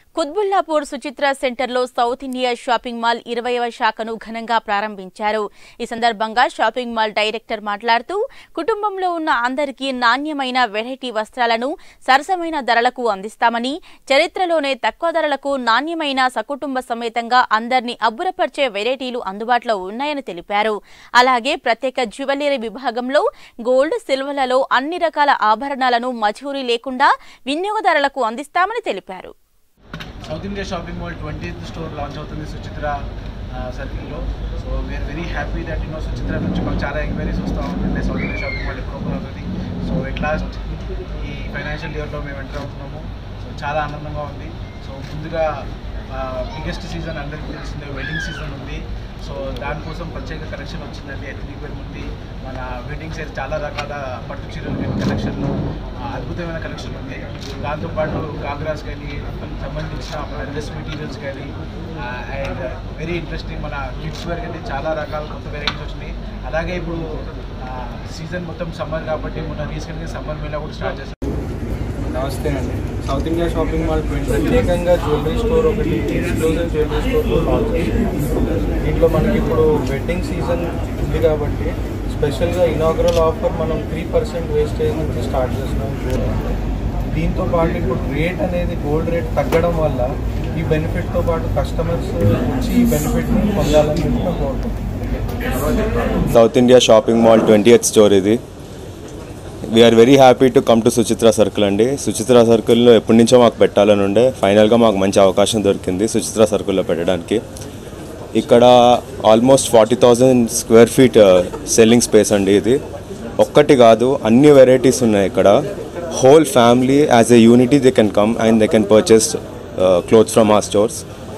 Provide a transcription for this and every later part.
కుత్బుల్లాపూర్ సుచిత్ర సెంటర్లో south India shopping mall ఇరవైవ శాఖను ఘనంగా ప్రారంభించారు ఈ సందర్భంగా షాపింగ్ మాల్ డైరెక్టర్ మాట్లాడుతూ కుటుంబంలో ఉన్న అందరికీ నాణ్యమైన వెరైటీ వస్త్రాలను సరసమైన ధరలకు అందిస్తామని చరిత్రలోనే తక్కువ ధరలకు నాణ్యమైన సకుటుంబ సమేతంగా అందరినీ అబ్బురపరిచే వెరైటీలు అందుబాటులో ఉన్నాయని తెలిపారు అలాగే ప్రత్యేక జ్యువెలరీ విభాగంలో గోల్డ్ సిల్వర్లలో అన్ని రకాల ఆభరణాలను మజూరీ లేకుండా వినియోగదారులకు అందిస్తామని తెలిపారు south India shopping mall twenty store launch అవుతుంది సుచిత్ర సర్కిల్లో so we're very happy that you know Suchitra నుంచి మాకు చాలా ఎంక్వైరీస్ వస్తూ ఉంటుండే సౌత్ ఇండియా షాపింగ్ మాల్ ఎప్పుడు ఓపెన్ అవుతుంది సో ఎట్ లాస్ట్ ఈ ఫైనాన్షియల్ ఇయర్లో మేము ఎంటర్ అవుతున్నాము సో చాలా ఆనందంగా ఉంది సో ముందుగా బిగ్గెస్ట్ సీజన్ అందరికీ తెలిసిందే వెడ్డింగ్ సీజన్ ఉంది సో దానికోసం ప్రత్యేక కలెక్షన్ వచ్చిందండి ఎథనిక్ వేర్ ఉంది మన వెడ్డింగ్ సైజ్ చాలా రకాల పట్టు చీరలు కలెక్షన్ అద్భుతమైన కలెక్షన్ ఉంది దాంతోపాటు గాగ్రాస్ కానీ సంబంధించిన మన డ్రెస్ మెటీరియల్స్ కానీ అండ్ వెరీ ఇంట్రెస్టింగ్ మన కిడ్స్ వేర్ కానీ చాలా రకాల కొత్త వెరైటీస్ వచ్చినాయి అలాగే ఇప్పుడు సీజన్ మొత్తం సమ్మర్ కాబట్టి మొన్న రీసెంట్గా సమ్మర్ మేళా కూడా స్టార్ట్ చేస్తాం నమస్తే అండి సౌత్ ఇండియా షాపింగ్ మాల్ ప్రత్యేకంగా జ్యువెలరీ స్టోర్ ఒకటి ఎక్స్క్లూజివ్ జ్యువెలరీ స్టోర్ లాంచ్ చేసింది. దీంట్లో మనకి ఇప్పుడు వెడ్డింగ్ సీజన్ ఉంది కాబట్టి స్పెషల్గా ఇనాగ్రల్ ఆఫర్ మనం త్రీ పర్సెంట్ వేస్టేజ్ నుంచి స్టార్ట్ చేస్తున్నాం జ్యువెలరీ దీంతో పాటు ఇప్పుడు రేట్ అనేది గోల్డ్ రేట్ తగ్గడం వల్ల ఈ బెనిఫిట్తో పాటు కస్టమర్స్ వచ్చి ఈ బెనిఫిట్ని పొందాలని చెప్పి నేను కోరుకుంటున్నాను south India shopping mall twenty eighth store ఇది we're very happy to come to Suchitra circle అండి సుచిత్ర సర్కిల్లో ఎప్పటి నుంచో మాకు పెట్టాలని ఉండే ఫైనల్గా మాకు మంచి అవకాశం దొరికింది సుచిత్ర సర్కిల్లో పెట్టడానికి ఇక్కడ almost forty thousand square feet selling space అండి ఇది ఒక్కటి కాదు అన్ని వెరైటీస్ ఉన్నాయి ఇక్కడ whole family as a unity they can come and they can purchase clothes from uh stores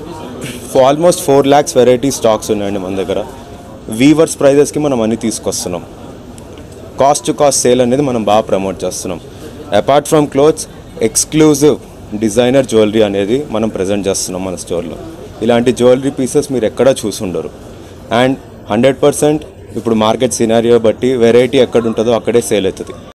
for almost four lakhs variety stocks ఉన్నాయండి మన దగ్గర వీవర్స్ ప్రైజెస్కి మనం అన్ని తీసుకొస్తున్నాం కాస్ట్ టు కాస్ట్ సేల్ అనేది మనం బాగా ప్రమోట్ చేస్తున్నాం apart from clothes exclusive designer jewellery అనేది మనం ప్రజెంట్ చేస్తున్నాం మన స్టోర్లో ఇలాంటి జ్యువెలరీ పీసెస్ మీరు ఎక్కడా చూసుండరు అండ్ హండ్రెడ్ పర్సెంట్ ఇప్పుడు మార్కెట్ సినారియో బట్టి వెరైటీ ఎక్కడ ఉంటుందో అక్కడే సేల్ అవుతుంది